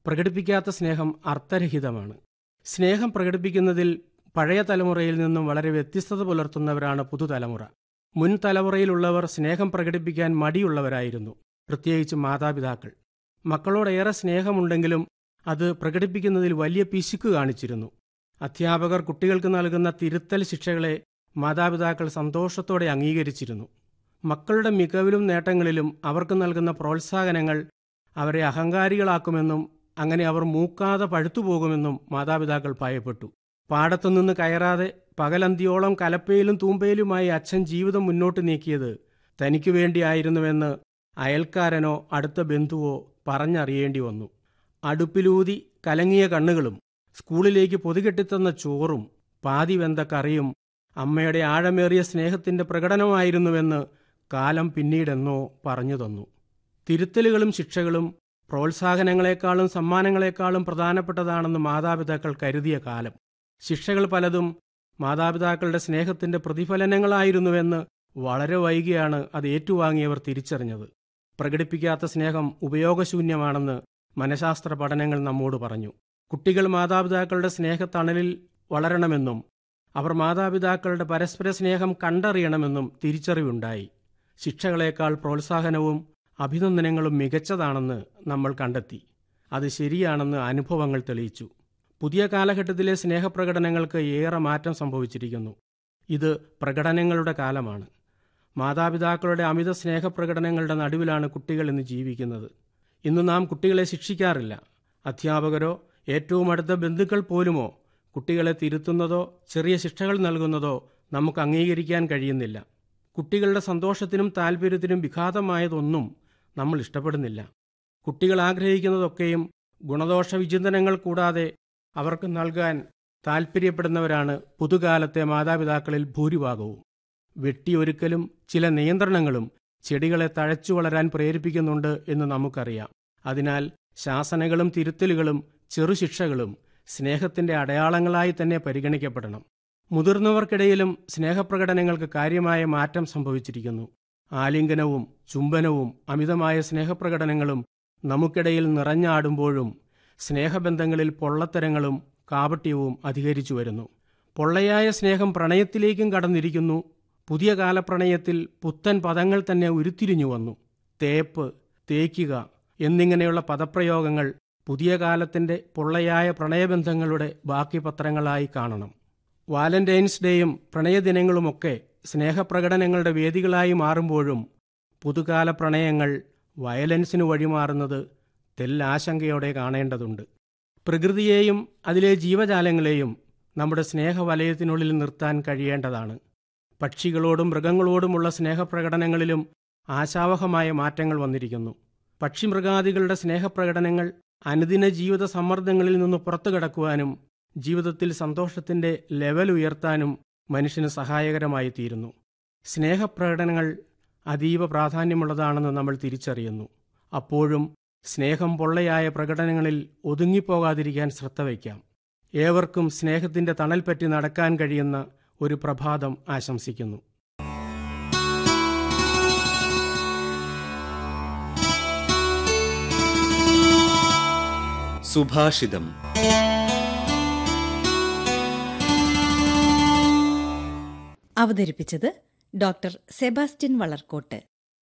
പ്രകടിപ്പിക്കാത്ത സ്നേഹം അർത്ഥരഹിതമാണ് സ്നേഹം പ്രകടിപ്പിക്കുന്നതിൽ പഴയ തലമുറയിൽ നിന്നും വളരെ വ്യത്യസ്തത പുലർത്തുന്നവരാണ് പുതുതലമുറ മുൻ തലമുറയിലുള്ളവർ സ്നേഹം പ്രകടിപ്പിക്കാൻ മടിയുള്ളവരായിരുന്നു പ്രത്യേകിച്ച് മാതാപിതാക്കൾ മക്കളോടേറെ സ്നേഹമുണ്ടെങ്കിലും അത് പ്രകടിപ്പിക്കുന്നതിൽ വലിയ പിശുക്ക് കാണിച്ചിരുന്നു അധ്യാപകർ കുട്ടികൾക്ക് നൽകുന്ന തിരുത്തൽ ശിക്ഷകളെ മാതാപിതാക്കൾ സന്തോഷത്തോടെ അംഗീകരിച്ചിരുന്നു മക്കളുടെ മികവിലും നേട്ടങ്ങളിലും അവർക്ക് നൽകുന്ന പ്രോത്സാഹനങ്ങൾ അവരെ അഹങ്കാരികളാക്കുമെന്നും അങ്ങനെ അവർ മൂക്കാതെ പഴുത്തുപോകുമെന്നും മാതാപിതാക്കൾ ഭയപ്പെട്ടു പാടത്തുനിന്ന് കയറാതെ പകലന്തിയോളം കലപ്പയിലും തൂമ്പയിലുമായി അച്ഛൻ ജീവിതം മുന്നോട്ട് നീക്കിയത് തനിക്കു വേണ്ടിയായിരുന്നുവെന്ന് അയൽക്കാരനോ അടുത്ത ബന്ധുവോ പറഞ്ഞറിയേണ്ടി വന്നു അടുപ്പിലൂതി കലങ്ങിയ കണ്ണുകളും സ്കൂളിലേക്ക് പൊതികെട്ടിത്തന്ന ചോറും പാതി വെന്ത കറിയും അമ്മയുടെ ആഴമേറിയ സ്നേഹത്തിന്റെ പ്രകടനമായിരുന്നുവെന്ന് കാലം പിന്നീടെന്നോ പറഞ്ഞു തന്നു തിരുത്തലുകളും ശിക്ഷകളും പ്രോത്സാഹനങ്ങളെക്കാളും സമ്മാനങ്ങളെക്കാളും പ്രധാനപ്പെട്ടതാണെന്ന് മാതാപിതാക്കൾ കരുതിയ കാലം ശിക്ഷകൾ പലതും മാതാപിതാക്കളുടെ സ്നേഹത്തിന്റെ പ്രതിഫലനങ്ങളായിരുന്നുവെന്ന് വളരെ വൈകിയാണ് അത് ഏറ്റുവാങ്ങിയവർ തിരിച്ചറിഞ്ഞത് പ്രകടിപ്പിക്കാത്ത സ്നേഹം ഉപയോഗശൂന്യമാണെന്ന് മനഃശാസ്ത്ര പഠനങ്ങൾ നമ്മോട് പറഞ്ഞു കുട്ടികൾ മാതാപിതാക്കളുടെ സ്നേഹത്തണലിൽ വളരണമെന്നും അവർ മാതാപിതാക്കളുടെ പരസ്പര സ്നേഹം കണ്ടറിയണമെന്നും തിരിച്ചറിവുണ്ടായി ശിക്ഷകളേക്കാൾ പ്രോത്സാഹനവും അഭിനന്ദനങ്ങളും മികച്ചതാണെന്ന് നമ്മൾ കണ്ടെത്തി അത് ശരിയാണെന്ന് അനുഭവങ്ങൾ തെളിയിച്ചു പുതിയ കാലഘട്ടത്തിലെ സ്നേഹപ്രകടനങ്ങൾക്ക് ഏറെ മാറ്റം സംഭവിച്ചിരിക്കുന്നു ഇത് പ്രകടനങ്ങളുടെ കാലമാണ് മാതാപിതാക്കളുടെ അമിത സ്നേഹപ്രകടനങ്ങളുടെ നടുവിലാണ് കുട്ടികൾ ഇന്ന് ജീവിക്കുന്നത് ഇന്ന് നാം കുട്ടികളെ ശിക്ഷിക്കാറില്ല അധ്യാപകരോ ഏറ്റവും അടുത്ത ബന്ധുക്കൾ പോലുമോ കുട്ടികളെ തിരുത്തുന്നതോ ചെറിയ ശിക്ഷകൾ നൽകുന്നതോ നമുക്ക് അംഗീകരിക്കാൻ കഴിയുന്നില്ല കുട്ടികളുടെ സന്തോഷത്തിനും താൽപ്പര്യത്തിനും വിഘാതമായതൊന്നും നമ്മൾ ഇഷ്ടപ്പെടുന്നില്ല കുട്ടികൾ ആഗ്രഹിക്കുന്നതൊക്കെയും ഗുണദോഷ വിചിന്തനങ്ങൾ കൂടാതെ അവർക്ക് നൽകാൻ താൽപ്പര്യപ്പെടുന്നവരാണ് പുതുകാലത്തെ മാതാപിതാക്കളിൽ ഭൂരിഭാഗവും വെട്ടിയൊരുക്കലും ചില നിയന്ത്രണങ്ങളും ചെടികളെ തഴച്ചു വളരാൻ പ്രേരിപ്പിക്കുന്നുണ്ട് എന്ന് നമുക്കറിയാം അതിനാൽ ശാസനകളും തിരുത്തലുകളും ചെറുശിക്ഷകളും സ്നേഹത്തിന്റെ അടയാളങ്ങളായി തന്നെ പരിഗണിക്കപ്പെടണം മുതിർന്നവർക്കിടയിലും സ്നേഹപ്രകടനങ്ങൾക്ക് കാര്യമായ മാറ്റം സംഭവിച്ചിരിക്കുന്നു ആലിംഗനവും ചുംബനവും അമിതമായ സ്നേഹപ്രകടനങ്ങളും നമുക്കിടയിൽ നിറഞ്ഞാടുമ്പോഴും സ്നേഹബന്ധങ്ങളിൽ പൊള്ളത്തരങ്ങളും കാപട്യവും അധികരിച്ചു വരുന്നു പൊള്ളയായ സ്നേഹം പ്രണയത്തിലേക്കും കടന്നിരിക്കുന്നു പുതിയ കാലപ്രണയത്തിൽ പുത്തൻ പദങ്ങൾ തന്നെ ഉരുത്തിരിഞ്ഞു വന്നു തേപ്പ് തേക്കുക എന്നിങ്ങനെയുള്ള പദപ്രയോഗങ്ങൾ പുതിയ കാലത്തിന്റെ പൊള്ളയായ പ്രണയബന്ധങ്ങളുടെ ബാക്കി പത്രങ്ങളായി കാണണം വാലന്റൈൻസ് ഡേയും പ്രണയദിനങ്ങളുമൊക്കെ സ്നേഹപ്രകടനങ്ങളുടെ വേദികളായി മാറുമ്പോഴും പുതുകാല പ്രണയങ്ങൾ വയലൻസിന് വഴിമാറുന്നത് തെല്ലാശങ്കയോടെ കാണേണ്ടതുണ്ട് പ്രകൃതിയെയും അതിലെ ജീവജാലങ്ങളെയും നമ്മുടെ സ്നേഹവലയത്തിനുള്ളിൽ നിർത്താൻ കഴിയേണ്ടതാണ് പക്ഷികളോടും മൃഗങ്ങളോടുമുള്ള സ്നേഹപ്രകടനങ്ങളിലും ആശാവഹമായ മാറ്റങ്ങൾ വന്നിരിക്കുന്നു പക്ഷിമൃഗാദികളുടെ സ്നേഹപ്രകടനങ്ങൾ അനുദിന ജീവിത സമ്മർദ്ദങ്ങളിൽ നിന്ന് പുറത്തു കടക്കുവാനും ജീവിതത്തിൽ സന്തോഷത്തിന്റെ ലെവൽ ഉയർത്താനും മനുഷ്യന് സഹായകരമായി തീരുന്നു സ്നേഹപ്രകടനങ്ങൾ അതീവ പ്രാധാന്യമുള്ളതാണെന്ന് നമ്മൾ തിരിച്ചറിയുന്നു അപ്പോഴും സ്നേഹം പൊള്ളയായ പ്രകടനങ്ങളിൽ ഒതുങ്ങിപ്പോകാതിരിക്കാൻ ശ്രദ്ധ വയ്ക്കാം ഏവർക്കും സ്നേഹത്തിന്റെ തണൽ പറ്റി നടക്കാൻ കഴിയുന്ന ഒരു പ്രഭാതം ആശംസിക്കുന്നു സുഭാഷിതം അവതരിപ്പിച്ചത് doctor Sebastian Valarkottu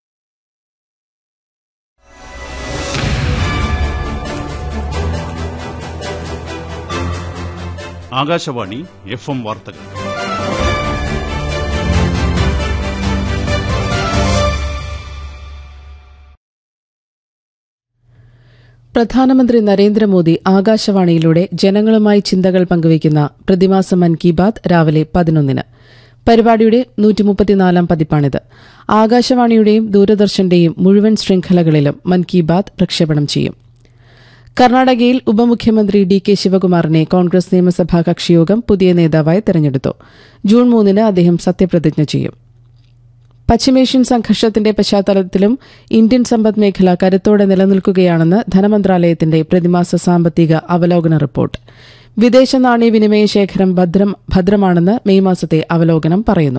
Akashvani F M വാർത്തകൾ പ്രധാനമന്ത്രി നരേന്ദ്രമോദി ആകാശവാണിയിലൂടെ ജനങ്ങളുമായി ചിന്തകൾ പങ്കുവയ്ക്കുന്ന പ്രതിമാസ മൻ കി ബാത് രാവിലെ പതിനൊന്നിന് പരിപാടിയുടെ നൂറ്റിമുപ്പത്തിനാലാം പതിപ്പാണിത് ആകാശവാണിയുടെയും ദൂരദർശന്റെയും മുഴുവൻ ശൃംഖലകളിലും മൻ കി ബാത് പ്രക്ഷേപണം ചെയ്യും കർണാടകയിൽ ഉപമുഖ്യമന്ത്രി ഡി കെ ശിവകുമാറിനെ കോൺഗ്രസ് നിയമസഭാ കക്ഷിയോഗം പുതിയ നേതാവായി തെരഞ്ഞെടുത്തു ജൂൺ മൂന്നിന് അദ്ദേഹം സത്യപ്രതിജ്ഞ ചെയ്യും പശ്ചിമേഷ്യൻ സംഘർഷത്തിന്റെ പശ്ചാത്തലത്തിലും ഇന്ത്യൻ സമ്പദ് മേഖല കരുത്തോടെ നിലനിൽക്കുകയാണെന്ന് ധനമന്ത്രാലയത്തിന്റെ പ്രതിമാസ സാമ്പത്തിക അവലോകന റിപ്പോർട്ട് വിദേശ നാണയവിനിമയ ശേഖരം ഭദ്രം ഭദ്രമാണെന്ന് മെയ് മാസത്തെ അവലോകനം പറയുന്നു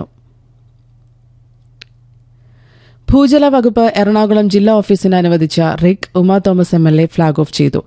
ഭൂജല വകുപ്പ് എറണാകുളം ജില്ലാ ഓഫീസിന് അനുവദിച്ച rig Uma Thomas M L A flag off ചെയ്തു